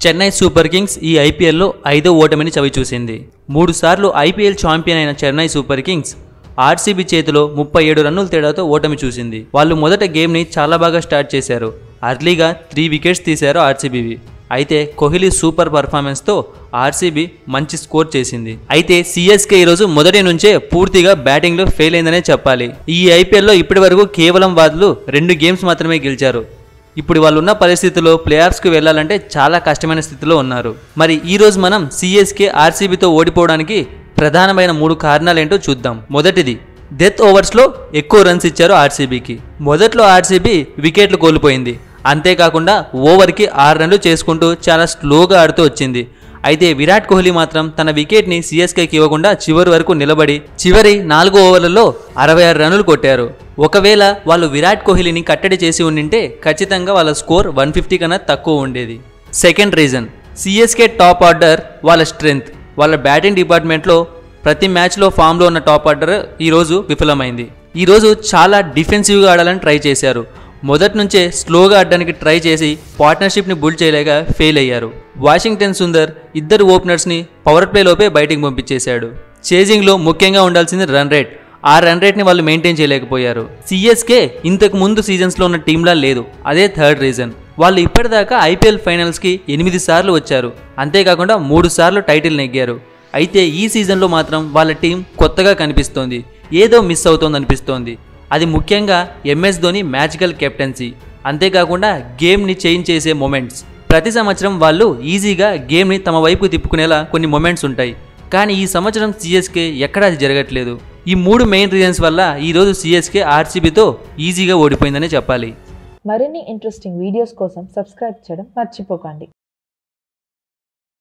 Chennai super Kings ఈ ఐపీఎల్లో ఐదో ఓటమిని చవిచూసింది మూడు సార్లు ఐపీఎల్ ఛాంపియన్ అయిన చెన్నై సూపర్ కింగ్స్ ఆర్సీబీ చేతిలో ముప్పై ఏడు రన్నుల తేడాతో ఓటమి చూసింది వాళ్ళు మొదట గేమ్ని చాలా బాగా స్టార్ట్ చేశారు అర్లీగా త్రీ వికెట్స్ తీశారు ఆర్సీబీవి అయితే కోహ్లీ సూపర్ పర్ఫార్మెన్స్తో ఆర్సీబీ మంచి స్కోర్ చేసింది అయితే సిఎస్కే ఈరోజు మొదటి నుంచే పూర్తిగా బ్యాటింగ్లో ఫెయిల్ అయిందనే చెప్పాలి ఈ ఐపీఎల్లో ఇప్పటి వరకు కేవలం వాళ్ళు రెండు గేమ్స్ మాత్రమే గెలిచారు ఇప్పుడు వాళ్ళు ఉన్న పరిస్థితుల్లో ప్లే ఆఫ్స్కి వెళ్ళాలంటే చాలా కష్టమైన స్థితిలో ఉన్నారు మరి ఈ రోజు మనం సిఎస్కే ఆర్సీబీతో ఓడిపోవడానికి ప్రధానమైన మూడు కారణాలు ఏంటో చూద్దాం మొదటిది డెత్ ఓవర్స్లో ఎక్కువ రన్స్ ఇచ్చారు ఆర్సీబీకి మొదట్లో ఆర్సీబీ వికెట్లు కోల్పోయింది అంతేకాకుండా ఓవర్కి ఆరు రన్లు చేసుకుంటూ చాలా స్లోగా ఆడుతూ వచ్చింది అయితే విరాట్ కోహ్లీ మాత్రం తన వికెట్ని సిఎస్కేకి ఇవ్వకుండా చివరి వరకు నిలబడి చివరి నాలుగు ఓవర్లలో అరవై ఆరు రన్నులు కొట్టారు ఒకవేళ వాళ్ళు విరాట్ కోహ్లీని కట్టడి చేసి ఉండింటే ఖచ్చితంగా వాళ్ళ స్కోర్ వన్ ఫిఫ్టీ కన్నా తక్కువ ఉండేది second reason CSK top order వాళ్ళ స్ట్రెంగ్త్ వాళ్ళ బ్యాటింగ్ డిపార్ట్మెంట్లో ప్రతి మ్యాచ్లో ఫామ్లో ఉన్న టాప్ ఆర్డర్ ఈరోజు విఫలమైంది ఈరోజు చాలా డిఫెన్సివ్గా ఆడాలని ట్రై చేశారు మొదటి నుంచే స్లోగా ఆడడానికి ట్రై చేసి పార్ట్నర్షిప్ని బుల్డ్ చేయలేక ఫెయిల్ అయ్యారు వాషింగ్టన్ సుందర్ ఇద్దరు ఓపెనర్స్ని పవర్ ప్లేలోపే బయటికి పంపించేశాడు చేజింగ్లో ముఖ్యంగా ఉండాల్సింది రన్ రేట్ ఆ రన్ రేట్ని వాళ్ళు మెయింటైన్ చేయలేకపోయారు సిఎస్కే ఇంతకు ముందు సీజన్స్లో ఉన్న టీంలా లేదు అదే థర్డ్ రీజన్ వాళ్ళు ఇప్పటిదాకా ఐపీఎల్ ఫైనల్స్కి ఎనిమిది సార్లు వచ్చారు అంతేకాకుండా మూడు సార్లు టైటిల్ నెగ్గారు అయితే ఈ సీజన్లో మాత్రం వాళ్ళ టీం కొత్తగా కనిపిస్తోంది ఏదో మిస్ అవుతోంది అనిపిస్తోంది అది ముఖ్యంగా ఎంఎస్ ధోని మ్యాజికల్ కెప్టెన్సీ అంతేకాకుండా గేమ్ని చేంజ్ చేసే మొమెంట్స్ ప్రతి సంవత్సరం వాళ్ళు ఈజీగా గేమ్ని తమ వైపు తిప్పుకునేలా కొన్ని మొమెంట్స్ ఉంటాయి కానీ ఈ సంవత్సరం సిఎస్కే ఎక్కడ అది జరగట్లేదు ఈ మూడు మెయిన్ రీజన్స్ వల్ల ఈరోజు సిఎస్కే ఆర్సీబీతో ఈజీగా ఓడిపోయిందనే చెప్పాలి మరిన్ని ఇంట్రెస్టింగ్ వీడియోస్ కోసం సబ్స్క్రైబ్ చేయడం మర్చిపోకండి